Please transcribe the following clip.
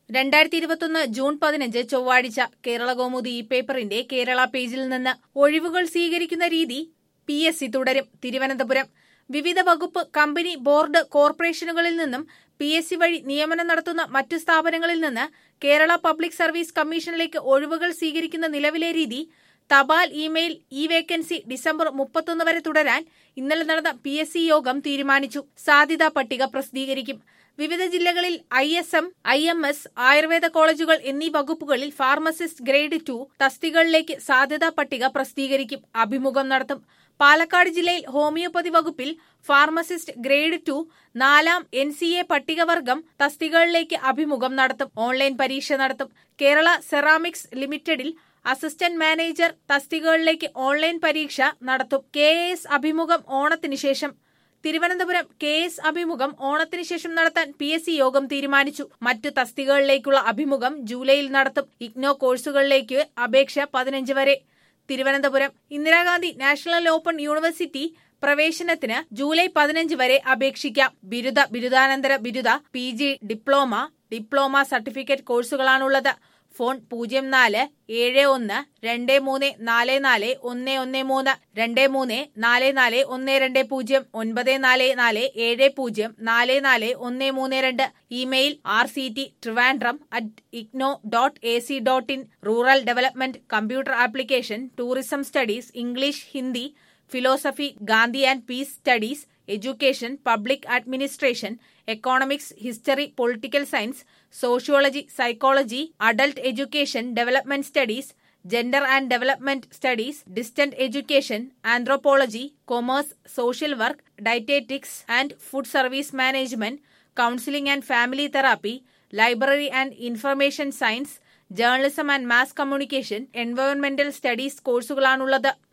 രണ്ടായിരത്തി ഇരുപത്തൊന്ന് ജൂൺ പതിനഞ്ച് ചൊവ്വാഴ്ച കേരള കൗമുദി ഈ പേപ്പറിന്റെ കേരള പേജിൽ നിന്ന് ഒഴിവുകൾ സ്വീകരിക്കുന്ന രീതി പി എസ് സി തുടരും തിരുവനന്തപുരം വിവിധ വകുപ്പ് കമ്പനി ബോർഡ് കോർപ്പറേഷനുകളിൽ നിന്നും പി എസ് സി വഴി നിയമനം നടത്തുന്ന മറ്റു സ്ഥാപനങ്ങളിൽ നിന്ന് കേരള പബ്ലിക് സർവീസ് കമ്മീഷനിലേക്ക് ഒഴിവുകൾ സ്വീകരിക്കുന്ന നിലവിലെ രീതി തപാൽ ഇമെയിൽ ഇ വേക്കൻസി ഡിസംബർ മുപ്പത്തൊന്ന് വരെ തുടരാൻ ഇന്നലെ നടന്ന പി എസ് സി യോഗം തീരുമാനിച്ചു സാധ്യതാ പട്ടിക പ്രസിദ്ധീകരിക്കും വിവിധ ജില്ലകളിൽ I S M I M S Ayurveda കോളേജുകൾ എന്നീ വകുപ്പുകളിൽ ഫാർമസിസ്റ്റ് ഗ്രേഡ് ടു തസ്തികകളിലേക്ക് സാധ്യതാ പട്ടിക പ്രസിദ്ധീകരിക്കും അഭിമുഖം നടത്തും പാലക്കാട് ജില്ലയിൽ ഹോമിയോപ്പതി വകുപ്പിൽ ഫാർമസിസ്റ്റ് ഗ്രേഡ് ടു നാലാം എൻ സി എ പട്ടികവർഗം തസ്തികകളിലേക്ക് അഭിമുഖം നടത്തും ഓൺലൈൻ പരീക്ഷ നടത്തും കേരള സെറാമിക്സ് ലിമിറ്റഡിൽ അസിസ്റ്റന്റ് മാനേജർ തസ്തികകളിലേക്ക് ഓൺലൈൻ പരീക്ഷ നടത്തും കെ എസ് അഭിമുഖം ഓണത്തിന് ശേഷം തിരുവനന്തപുരം കെ എസ് അഭിമുഖം ഓണത്തിന് ശേഷം നടത്താൻ പി എസ് സി യോഗം തീരുമാനിച്ചു മറ്റു തസ്തികകളിലേക്കുള്ള അഭിമുഖം ജൂലൈയിൽ നടത്തും ഇഗ്നോ കോഴ്സുകളിലേക്ക് അപേക്ഷ പതിനഞ്ച് വരെ Thiruvananthapuram Indira Gandhi national open university പ്രവേശനത്തിന് ജൂലൈ പതിനഞ്ച് വരെ അപേക്ഷിക്കാം ബിരുദ ബിരുദാനന്തര ബിരുദ P G diploma diploma certificate കോഴ്സുകളാണുള്ളത് phone പൂജ്യം നാല് ഏഴ് ഒന്ന് രണ്ട് മൂന്ന് നാല് നാല് ഒന്ന് ഒന്ന് മൂന്ന് രണ്ട് മൂന്ന് നാല് നാല് ഒന്ന് രണ്ട് പൂജ്യം ഒൻപത് നാല് നാല് ഏഴ് പൂജ്യം നാല് നാല് ഒന്ന് മൂന്ന് രണ്ട് email R C T Trivandrum at IGNOU dot A C dot in rural development computer application tourism studies English Hindi philosophy Gandhi and peace studies education public administration economics history political science sociology psychology adult education development studies gender and development studies distant education anthropology commerce social work dietetics and food service management counselling and family therapy library and information science journalism and mass communication എൻവയോൺമെന്റൽ studies കോഴ്സുകളാണുള്ളത്